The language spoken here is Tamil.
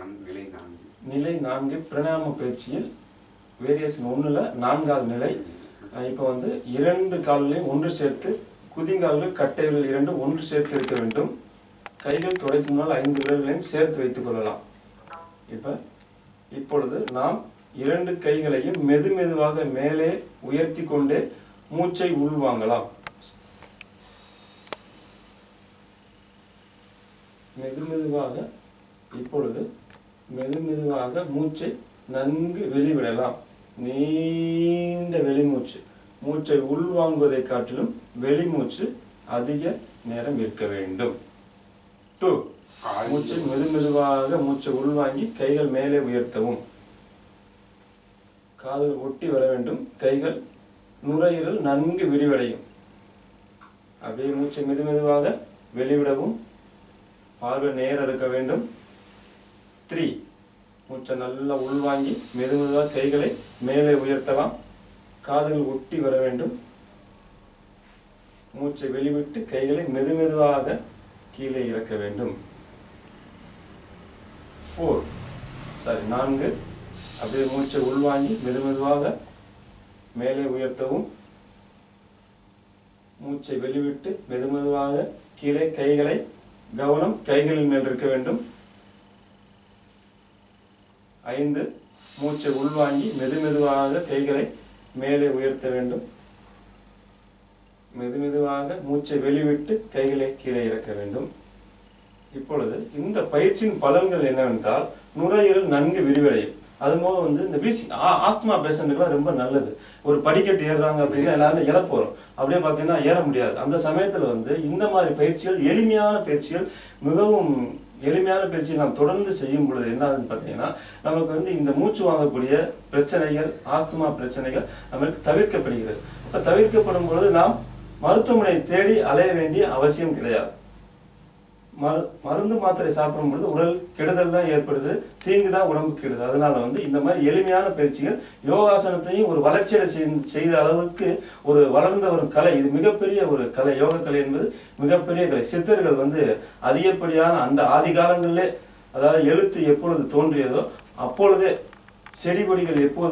நான்கு நிலை நான்கு நிலை நான்கு பிரணாம பயிற்சியில் வேரியேஷன் ஒண்ணுல நான்காவது நிலை அஹ் இப்போ வந்து இரண்டு கால்களையும் ஒன்று சேர்த்து குதிங்கால்கள் கட்டைகள் இரண்டு ஒன்று சேர்த்து இருக்க வேண்டும் கைகள் துடைக்கும் முன்னால் ஐந்து விரல்களையும் சேர்த்து வைத்துக் கொள்ளலாம் இப்ப இப்பொழுது நாம் இரண்டு கைகளையும் மெது மெதுவாக மேலே உயர்த்தி கொண்டே மூச்சை உள்வாங்கலாம் மெது மெதுவாக இப்பொழுது மெது மெதுவாக மூச்சை நன்கு வெளிவிடலாம் நீண்ட வெளிமூச்சு மூச்சை உள்வாங்குவதை காட்டிலும் வெளிமூச்சு அதிக நேரம் இருக்க வேண்டும் டூ மூச்சை மெது மெதுவாக மூச்சை உள்வாங்கி கைகள் மேலே உயர்த்தவும் காதுகள் ஒட்டி வர வேண்டும் கைகள் நுரையீரல் நன்கு விரிவடையும் அப்படியே மூச்சை மெது மெதுவாக வெளிவிடவும் பார்வை நேர இருக்க வேண்டும் த்ரீ மூச்சை நல்லா உள்வாங்கி மெது மெதுவாக கைகளை மேலே உயர்த்தலாம் காதுகள் ஒட்டி வர வேண்டும் மூச்சை வெளிவிட்டு கைகளை மெது மெதுவாக கீழே இறக்க வேண்டும் ஃபோர் சாரி நான்கு அப்படியே மூச்சை உள்வாங்கி மெது மெதுவாக மேலே உயர்த்தவும் மூச்சை வெளிவிட்டு மெது மெதுவாக கீழே கைகளை கவனம் கைகளின் மேல் இருக்க வேண்டும் ஐந்து மூச்சை உள்வாங்கி மெது மெதுவாக கைகளை மேலே உயர்த்த வேண்டும் மெது மெதுவாக மூச்சை வெளிவிட்டு கைகளை கீழே இறக்க வேண்டும் இப்பொழுது இந்த பயிற்சியின் பலன்கள் என்னவென்றால் நுரையீரல் நன்கு விரிவடையும் அது போக வந்து இந்த பிசி ஆஸ்துமா பேஷண்ட்டுக்குலாம் ரொம்ப நல்லது ஒரு படிக்கட்டு ஏறுறாங்க அப்படின்னா எல்லாரும் இழப்பு வரும் அப்படியே பார்த்தீங்கன்னா ஏற முடியாது அந்த சமயத்தில் வந்து இந்த மாதிரி பயிற்சிகள் எளிமையான பயிற்சிகள் மிகவும் எளிமையான பயிற்சியை நாம் தொடர்ந்து செய்யும் பொழுது என்ன ஆகுதுன்னு பார்த்தீங்கன்னா நமக்கு வந்து இந்த மூச்சு வாங்கக்கூடிய பிரச்சனைகள் ஆஸ்துமா பிரச்சனைகள் நமக்கு தவிர்க்கப்படுகிறது அப்போ தவிர்க்கப்படும் பொழுது நாம் மருத்துவமனை தேடி அலைய வேண்டிய அவசியம் கிடையாது மரு மருந்து மாத்திரை சாப்பிடும் பொழுது உடல் கெடுதல் தான் ஏற்படுது தீங்கு தான் உடம்புக்கு கெடுது அதனால வந்து இந்த மாதிரி எளிமையான பயிற்சிகள் யோகாசனத்தையும் ஒரு வளர்ச்சியை செய்த அளவுக்கு ஒரு வளர்ந்த ஒரு கலை இது மிகப்பெரிய ஒரு கலை யோக கலை என்பது மிகப்பெரிய கலை சித்தர்கள் வந்து அதிகப்படியான அந்த ஆதி காலங்களிலே அதாவது எழுத்து எப்பொழுது தோன்றியதோ அப்பொழுதே செடி கொடிகள் எப்போது